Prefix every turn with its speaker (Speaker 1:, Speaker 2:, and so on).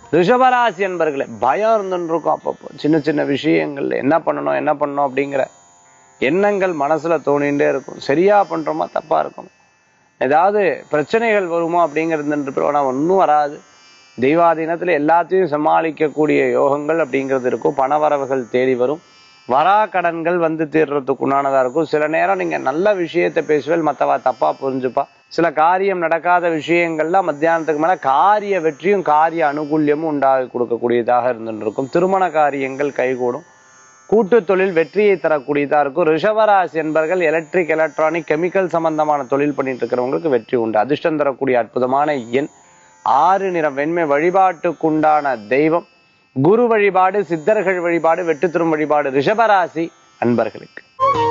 Speaker 1: ரிஷபராசி என்பர்களே பயம் இருந்துன்னு இருக்கும் அப்பப்போ சின்ன சின்ன விஷயங்கள்ல என்ன பண்ணணும் என்ன பண்ணணும் அப்படிங்கிற எண்ணங்கள் மனசுல தோணிகிட்டே இருக்கும் சரியா பண்றோமா தப்பா இருக்கணும் ஏதாவது பிரச்சனைகள் வருமோ அப்படிங்கிறது ஆனா ஒன்றும் வராது தெய்வாதீனத்துல எல்லாத்தையும் சமாளிக்கக்கூடிய யோகங்கள் அப்படிங்கிறது இருக்கும் பணவரவுகள் தேடி வரும் வரா கடன்கள் வந்து தீர்றதுக்கு உண்டானதா இருக்கும் சில நேரம் நீங்க நல்ல விஷயத்தை பேசுவேல் மத்தவா தப்பா புரிஞ்சுப்பா சில காரியம் நடக்காத விஷயங்கள்ல மத்தியானத்துக்கு மேல காரிய வெற்றியும் காரிய அனுகூல்யமும் உண்டாகி கொடுக்கக்கூடியதாக இருந்துட்டு இருக்கும் திருமண காரியங்கள் கைகூடும் கூட்டு தொழில் வெற்றியை தரக்கூடியதா இருக்கும் ரிஷபராசி என்பர்கள் எலக்ட்ரிக் எலக்ட்ரானிக் கெமிக்கல் சம்பந்தமான தொழில் பண்ணிட்டு இருக்கிறவங்களுக்கு வெற்றி உண்டு அதிர்ஷ்டம் தரக்கூடிய அற்புதமான எண் ஆறு நிறம் வெண்மை வழிபாட்டுக்குண்டான தெய்வம் குரு வழிபாடு சித்தர்கள் வழிபாடு வெட்டுத்திரும் வழிபாடு ரிஷபராசி அன்பர்களுக்கு